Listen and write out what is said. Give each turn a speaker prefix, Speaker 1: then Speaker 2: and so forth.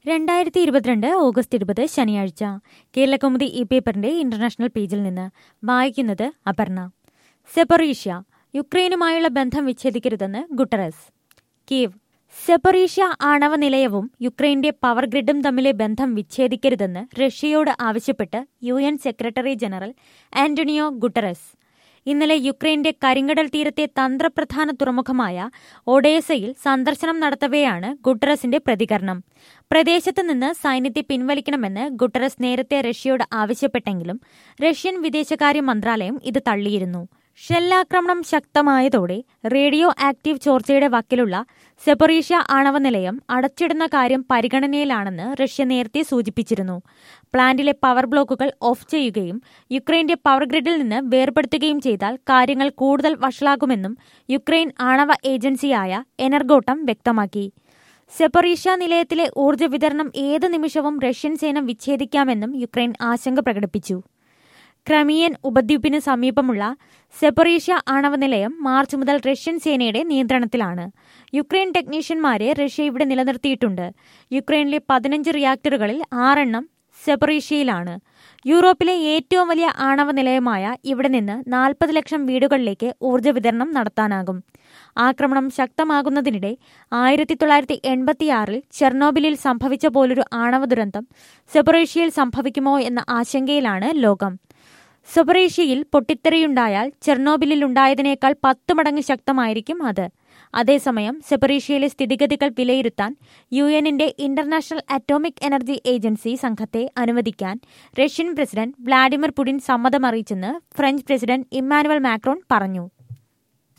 Speaker 1: രണ്ടായിരത്തി ഇരുപത്തിരണ്ട് ഓഗസ്റ്റ് ഇരുപത് ശനിയാഴ്ച കേരളകൗമുദി ഈ പേപ്പറിന്റെ ഇന്റർനാഷണൽ പേജിൽ നിന്ന് വായിക്കുന്നത് അപർണ സെപ്പറീഷ്യ യുക്രൈനുമായുള്ള ബന്ധം വിച്ഛേദിക്കരുതെന്ന് ഗുട്ടറസ് കീവ് സെപ്പറീഷ്യ ആണവ നിലയവും യുക്രൈന്റെ പവർ ഗ്രിഡും തമ്മിലെ ബന്ധം വിച്ഛേദിക്കരുതെന്ന് റഷ്യയോട് ആവശ്യപ്പെട്ട് U N secretary general Antonio Guterres ഇന്നലെ യുക്രൈന്റെ കരിങ്കടൽ തീരത്തെ തന്ത്രപ്രധാന തുറമുഖമായ ഒഡേസയിൽ സന്ദർശനം നടത്തവെയാണ് ഗുട്ടറസിന്റെ പ്രതികരണം പ്രദേശത്ത് നിന്ന് സൈന്യത്തെ പിൻവലിക്കണമെന്ന് ഗുട്ടറസ് നേരത്തെ റഷ്യയോട് ആവശ്യപ്പെട്ടെങ്കിലും റഷ്യൻ വിദേശകാര്യ മന്ത്രാലയം ഇത് തള്ളിയിരുന്നു ഷെല്ലാക്രമണം ശക്തമായതോടെ റേഡിയോ ആക്റ്റീവ് ചോർച്ചയുടെ വക്കിലുള്ള സെപ്പറീഷ്യ ആണവ നിലയം അടച്ചിടുന്ന കാര്യം പരിഗണനയിലാണെന്ന് റഷ്യ നേരത്തെ സൂചിപ്പിച്ചിരുന്നു പ്ലാന്റിലെ പവർ ബ്ലോക്കുകൾ ഓഫ് ചെയ്യുകയും യുക്രൈന്റെ പവർ ഗ്രിഡിൽ നിന്ന് വേർപെടുത്തുകയും ചെയ്താൽ കാര്യങ്ങൾ കൂടുതൽ വഷളാകുമെന്നും യുക്രൈൻ ആണവ ഏജൻസിയായ എനർഗോട്ടം വ്യക്തമാക്കി സെപ്പറീഷ്യ നിലയത്തിലെ ഊർജ്ജ വിതരണം ഏത് നിമിഷവും റഷ്യൻ സേന വിച്ഛേദിക്കാമെന്നും യുക്രൈൻ ആശങ്ക പ്രകടിപ്പിച്ചു ക്രമിയൻ ഉപദ്വീപിന് സമീപമുള്ള സെപ്പറീഷ്യ ആണവ നിലയം മാർച്ച് മുതൽ റഷ്യൻ സേനയുടെ നിയന്ത്രണത്തിലാണ് യുക്രൈൻ ടെക്നീഷ്യന്മാരെ റഷ്യ ഇവിടെ നിലനിർത്തിയിട്ടുണ്ട് യുക്രൈനിലെ പതിനഞ്ച് റിയാക്ടറുകളിൽ ആറെണ്ണം സെപ്പറീഷ്യയിലാണ് യൂറോപ്പിലെ ഏറ്റവും വലിയ ആണവ നിലയമായ ഇവിടെ നിന്ന് നാൽപ്പത് ലക്ഷം വീടുകളിലേക്ക് ഊർജ്ജ വിതരണം നടത്താനാകും ആക്രമണം ശക്തമാകുന്നതിനിടെ ആയിരത്തി തൊള്ളായിരത്തി എൺപത്തിയാറിൽ ചെർണോബിലിൽ സംഭവിച്ച പോലൊരു ആണവ ദുരന്തം സെപ്പറേഷ്യയിൽ സംഭവിക്കുമോ എന്ന ആശങ്കയിലാണ് ലോകം സെപ്പറേഷ്യയിൽ പൊട്ടിത്തെറിയുണ്ടായാൽ ചെർണോബിലിൽ ഉണ്ടായതിനേക്കാൾ പത്ത് മടങ്ങ് ശക്തമായിരിക്കും അത് അതേസമയം സെപ്പറേഷ്യയിലെ സ്ഥിതിഗതികൾ വിലയിരുത്താൻ യു എന്നിന്റെ ഇന്റർനാഷണൽ അറ്റോമിക് എനർജി ഏജൻസി സംഘത്തെ അനുവദിക്കാൻ റഷ്യൻ പ്രസിഡന്റ് വ്ളാഡിമിർ പുടിൻ സമ്മതമറിയിച്ചെന്ന് ഫ്രഞ്ച് പ്രസിഡന്റ് ഇമ്മാനുവൽ മാക്രോൺ പറഞ്ഞു